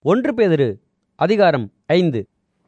ஒன்று பேதிரு அதிகாரம் ஐந்து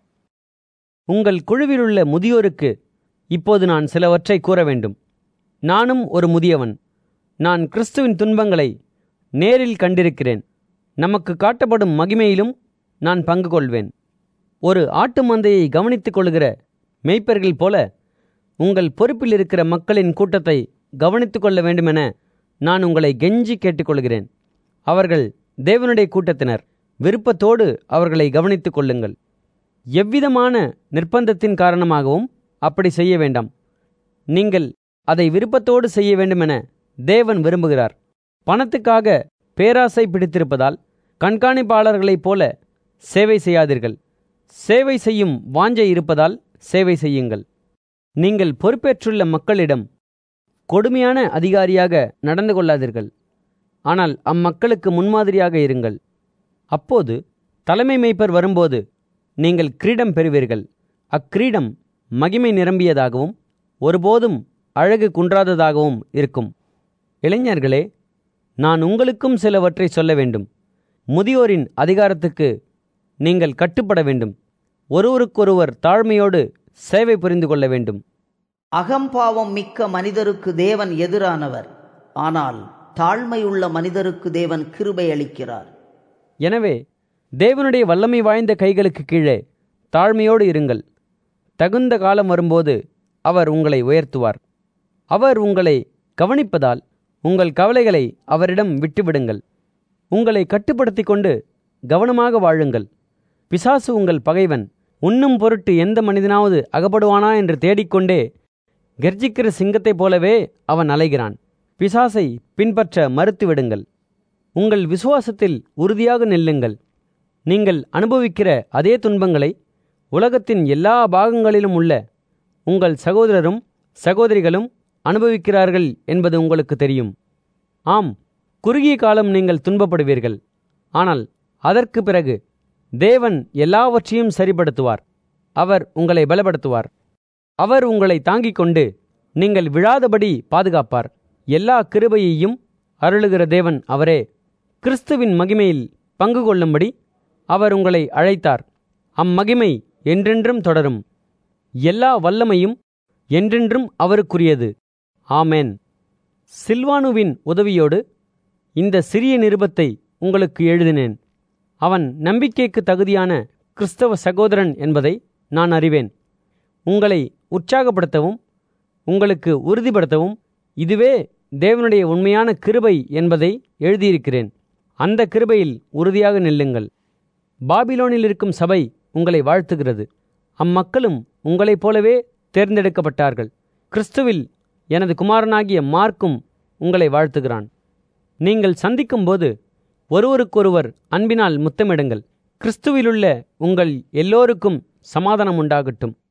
உங்கள் குழுவிலுள்ள முதியோருக்கு இப்போது நான் சிலவற்றை கூற வேண்டும் நானும் ஒரு முதியவன் நான் கிறிஸ்துவின் துன்பங்களை நேரில் கண்டிருக்கிறேன் நமக்கு காட்டப்படும் மகிமையிலும் நான் பங்கு கொள்வேன் ஒரு ஆட்டு மந்தையை கவனித்துக் கொள்கிற மெய்ப்பர்கள் போல உங்கள் பொறுப்பில் இருக்கிற மக்களின் கூட்டத்தை கவனித்துக் கொள்ள வேண்டுமென நான் உங்களை கெஞ்சி கேட்டுக்கொள்கிறேன் அவர்கள் தேவனுடைய கூட்டத்தினர் விருப்பத்தோடு அவர்களை கவனித்துக் கொள்ளுங்கள் எவ்விதமான நிர்பந்தத்தின் காரணமாகவும் அப்படி செய்ய வேண்டாம் நீங்கள் அதை விருப்பத்தோடு செய்ய வேண்டுமென தேவன் விரும்புகிறார் பணத்துக்காக பேராசை பிடித்திருப்பதால் கண்காணிப்பாளர்களைப் போல சேவை செய்யாதீர்கள் சேவை செய்யும் வாஞ்சை இருப்பதால் சேவை செய்யுங்கள் நீங்கள் பொறுப்பேற்றுள்ள மக்களிடம் கொடுமையான அதிகாரியாக நடந்து கொள்ளாதீர்கள் ஆனால் அம்மக்களுக்கு முன்மாதிரியாக இருங்கள் அப்போது தலைமை மேய்ப்பர் வரும்போது நீங்கள் கிரீடம் பெறுவீர்கள் அக்கிரீடம் மகிமை நிரம்பியதாகவும் ஒருபோதும் அழகு குன்றாததாகவும் இருக்கும் இளைஞர்களே நான் உங்களுக்கும் சிலவற்றை சொல்ல வேண்டும் முதியோரின் அதிகாரத்துக்கு நீங்கள் கட்டுப்பட வேண்டும் ஒருவருக்கொருவர் தாழ்மையோடு சேவை புரிந்து கொள்ள வேண்டும் அகம்பாவம் மிக்க மனிதருக்கு தேவன் எதிரானவர் ஆனால் தாழ்மையுள்ள மனிதருக்கு தேவன் கிருபை அளிக்கிறார் எனவே தேவனுடைய வல்லமை வாய்ந்த கைகளுக்கு கீழே தாழ்மையோடு இருங்கள் தகுந்த காலம் வரும்போது அவர் உங்களை உயர்த்துவார் அவர் உங்களை கவனிப்பதால் உங்கள் கவலைகளை அவரிடம் விட்டுவிடுங்கள் உங்களை கட்டுப்படுத்தி கொண்டு கவனமாக வாழுங்கள் பிசாசு உங்கள் பகைவன் உண்ணும் பொருட்டு எந்த மனிதனாவது அகப்படுவானா என்று தேடிக்கொண்டே கர்ஜிக்கிற சிங்கத்தைப் போலவே அவன் அலைகிறான் பிசாசை பின்பற்ற மறுத்துவிடுங்கள் உங்கள் விசுவாசத்தில் உறுதியாக நில்லுங்கள் நீங்கள் அனுபவிக்கிற அதே துன்பங்களை உலகத்தின் எல்லா பாகங்களிலும் உள்ள உங்கள் சகோதரரும் சகோதரிகளும் அனுபவிக்கிறார்கள் என்பது உங்களுக்கு தெரியும் ஆம் குறுகிய காலம் நீங்கள் துன்பப்படுவீர்கள் ஆனால் அதற்கு பிறகு தேவன் எல்லாவற்றையும் சரிப்படுத்துவார் அவர் உங்களை பலப்படுத்துவார் அவர் உங்களை தாங்கிக் கொண்டு நீங்கள் விழாதபடி பாதுகாப்பார் எல்லா கிருபையையும் அருளுகிற தேவன் அவரே கிறிஸ்துவின் மகிமையில் பங்கு கொள்ளும்படி அவர் உங்களை அழைத்தார் அம்மகிமை என்றென்றும் தொடரும் எல்லா வல்லமையும் என்றென்றும் அவருக்குரியது ஆமேன் சில்வானுவின் உதவியோடு இந்த சிறிய நிருபத்தை உங்களுக்கு எழுதினேன் அவன் நம்பிக்கைக்கு தகுதியான கிறிஸ்தவ சகோதரன் என்பதை நான் அறிவேன் உங்களை உற்சாகப்படுத்தவும் உங்களுக்கு உறுதிப்படுத்தவும் இதுவே தேவனுடைய உண்மையான கிருபை என்பதை எழுதியிருக்கிறேன் அந்த கிருபையில் உறுதியாக நில்லுங்கள் பாபிலோனில் இருக்கும் சபை உங்களை வாழ்த்துகிறது அம்மக்களும் உங்களைப் போலவே தேர்ந்தெடுக்கப்பட்டார்கள் கிறிஸ்துவில் எனது குமாரனாகிய மார்க்கும் உங்களை வாழ்த்துகிறான் நீங்கள் சந்திக்கும்போது ஒருவருக்கொருவர் அன்பினால் முத்தமிடுங்கள் கிறிஸ்துவிலுள்ள உங்கள் எல்லோருக்கும் சமாதானம் உண்டாகட்டும்